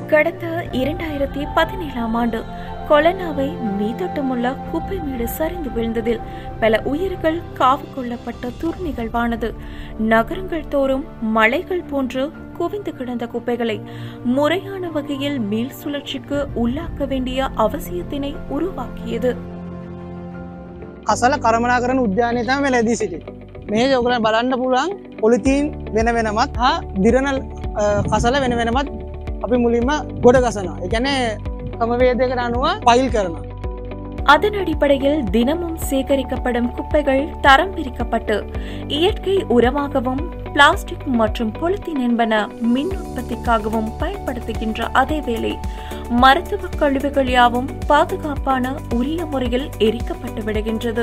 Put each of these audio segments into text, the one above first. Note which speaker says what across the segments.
Speaker 1: கடந்த இரண்டாயிரத்தி பதினேழாம் ஆண்டு கொலனாவை மீதொட்டமுள்ள குப்பை மேடு சரிந்து விழுந்ததில் பல உயிர்கள் காவு கொள்ளப்பட்ட துர் நிகழ்வானது நகரங்கள் தோறும் மலைகள் போன்று குவிந்து கிடந்த குப்பைகளை முறையான வகையில் மீள் சுழற்சிக்கு உள்ளாக்க வேண்டிய அவசியத்தினை உருவாக்கியது
Speaker 2: කසල කරමනාකරන උද්‍යානය තම ලැදී සිටි. මේ ඔකල බලන්න පුළුවන් පොලිතීන් වෙන වෙනමත් හා දිරනල් කසල වෙන වෙනමත් අපි මුලින්ම ගොඩ ගසනවා. එකැනේ ක්‍රමවේදයකට අනුව පයිල් කරනවා.
Speaker 1: அதன் அடிப்படையில் தினமும் சேகரிக்கப்படும் குப்பைகள் தரம் பிரிக்கப்பட்டு இயற்கை உரமாகவும் பிளாஸ்டிக் மற்றும் பொலித்தீன் என்பன மின் உற்பத்திக்காகவும் பயன்படுத்துகின்ற அதேவேளை மருத்துவ கழிவுகள் யாவும் பாதுகாப்பான உரிய முறையில் எரிக்கப்பட்டு விடுகின்றது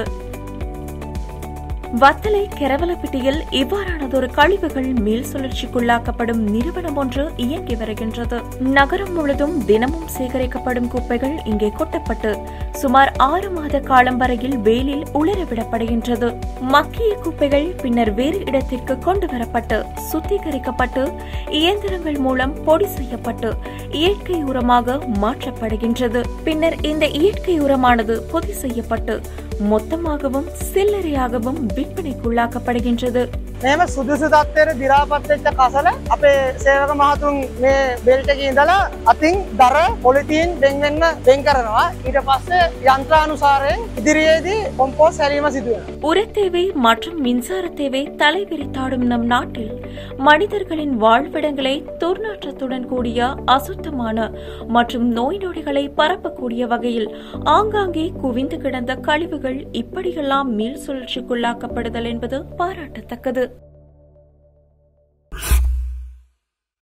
Speaker 1: வத்தலை கெரவலப்பிட்டியில் இவ்வாறானதொரு கழிவுகள் மீள் சுழற்சிக்குள்ளாக்கப்படும் நிறுவனம் ஒன்று இயங்கி வருகின்றது நகரம் முழுதும் தினமும் சேகரிக்கப்படும் குப்பைகள் இங்கே கொட்டப்பட்டு சுமார் ஆறு மாத காலம் வரையில் வேலில் உலரவிடப்படுகின்றது மக்கிய குப்பைகள் பின்னர் வேறு இடத்திற்கு கொண்டு வரப்பட்டு சுத்திகரிக்கப்பட்டு இயந்திரங்கள் மூலம் பொடி செய்யப்பட்டு இயற்கை உரமாக மாற்றப்படுகின்றது பின்னர் இந்த இயற்கை உரமானது பொதி செய்யப்பட்டு மொத்தமாகவும் சில்லறையாகவும் விற்பனைக்குள்ளாக்கப்படுகின்றது
Speaker 2: මෙම සුදුසු තත්වයට දිරාපත්වෙච්ච කසල අපේ සේවක මහතුන් මේ බෙල්ටක ඉඳලා අතින් දර පොලිතීන් බෙන්වෙන්න බෙන් කරනවා ඊට පස්සේ යන්ත්‍රානුසාරයෙන් ඉදිරියේදී කොම්පෝස් හැරීම සිදුවෙන.
Speaker 1: உரத்தேவை மற்றும் மின்சார தேவை தலைவிரித்தாடும் நம் நாட்டில் மனிதர்களின் வாழ்விடங்களை துர்நாற்றத்துடன் கூடிய அசுத்தமான மற்றும் நோய் நொடிகளை பரப்பக்கூடிய வகையில் ஆங்காங்கே குவிந்து கிடந்த கழிவுகள் இப்படியெல்லாம் மீள் சுழற்சிக்குள்ளாக்கப்படுதல் என்பது பாராட்டத்தக்கது